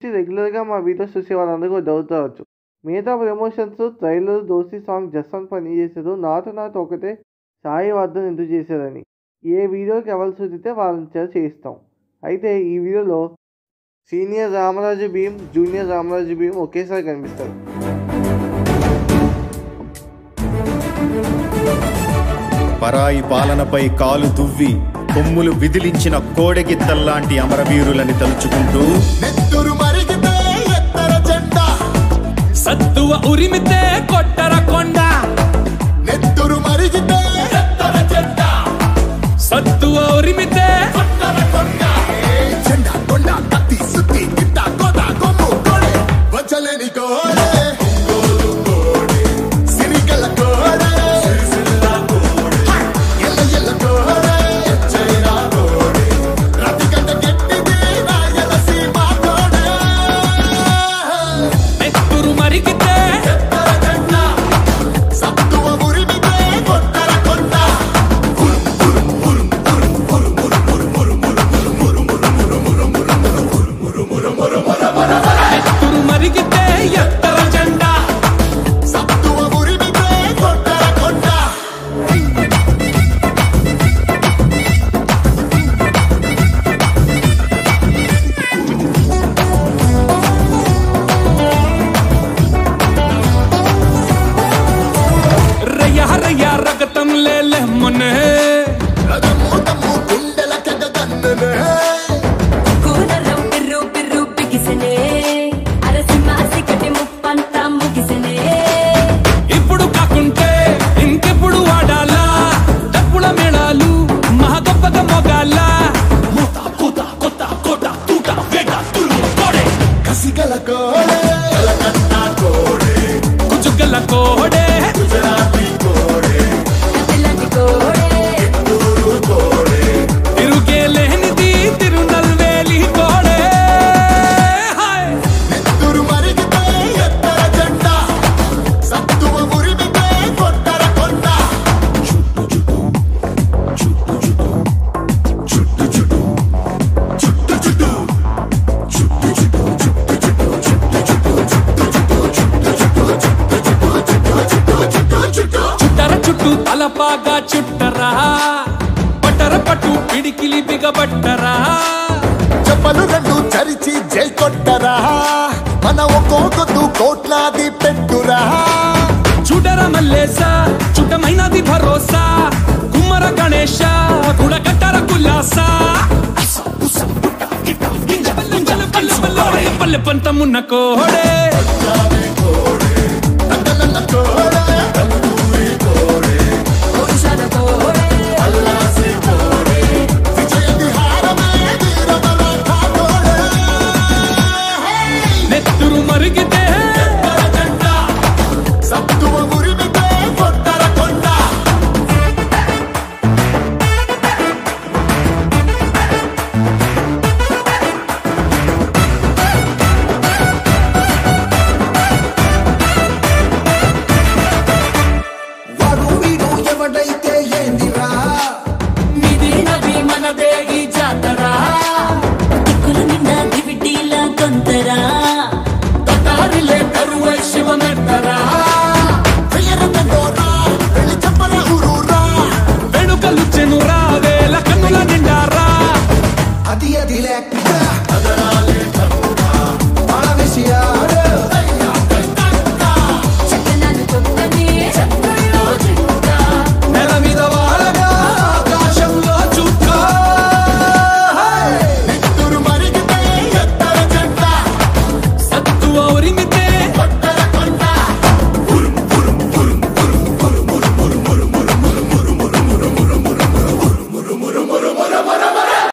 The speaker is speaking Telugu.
నుంచి రెగ్యులర్గా మా వీడియోస్ చూసే వాళ్ళందరూ డౌట్ రావచ్చు మిగతా ప్రమోషన్స్ ట్రైలర్ దోసి సాంగ్ జస్వన్ పని చేశారు నాతో నాతో ఒకటే సాయి వర్ధన్ ఎందుకు చేశారని ఏ వీడియోకి ఎవరు చూస్తే వాళ్ళని చేత చేయిస్తాం అయితే ఈ వీడియోలో సీనియర్ రామరాజు భీమ్ జూనియర్ రామరాజు భీమ్ ఒకేసారి కనిపిస్తారు పరాయి పాలనపై కాలు దువ్వి కొమ్ములు విదిలించిన కోడెగిత్తల్లాంటి అమరవీరులని తలుచుకుంటూ నెత్తురు మరిగితే ఎత్తర జెండా సత్తువ ఉరిమితే కొట్టర కొండ నెత్తురు మరిగితే ఎత్తర జెండా సత్తువ ఉరిమితే కొట్టర కొండ ఏ జెండా కొండ కత్తి సుత్తి గిట్ట కోట కొమ్ము కోడే వచ్చలేని కోడే ఒంగోలు కోడే సిరిగల కోడే హై! ఎల్ల ఎల్ల కోడే ఎచ్చైనా కోడే రతికంట గట్టిది రాయలసీమ కోడే నెత్తురు మరిగితే ఎత్తర జెండా సత్తువ ఉరిమితే కొట్టర కొండ నెత్తురు మరిగితే ఎత్తర జెండా సత్తువ ఉరిమితే కొట్టర కొండ రయ్య రయ్య రగతం లేలే మొన్నే రథము తమ్ము గుండెల కగగన్ననే కూనరం పిర్రు పిర్రు బిగిసనే అరసింహాసి కటి ముప్పంతా ముగిసనే ఇప్పుడు కాకుంటే ఇంకెప్పుడు వాడాలా డప్పుల మేళాలు మహా గొప్పగా మొగాల మూత పూత కొత్త కోట తూట వేట తులు కోడే కసిగల కోడే కలకత్త కోడే కుజుగల కోడే గుజరాతీ కోడే కతిలాంటి కోడే ఊరు కోడే తిరుగే లేనిది తిరునల్వేలి కోడే హాయ్ నెత్తురు మరిగితే ఎత్తర జెండా సత్తువ ఉరిమితే కొట్టర కొండ చుట్టు చుట్టు చుట్టు చుట్టు చుట్టు చుట్టు చుట్టు చుట్టు చుట్టర చుట్టూ తలపాగా చుట్టరా పట్టర పట్టు పిడికిలి బిగబట్టరా చెప్పలు రెండు చరిచి జై కొట్టరా మన ఒక్కొక్కదు కోట్లాది పెట్టురా చూడర మల్లేస చుట్టమైనది భరోసా కుమ్మర గణేశ గుడగట్టర కుల్లాస పల్లె పల్లె పల్లె పంతమున్న కోడే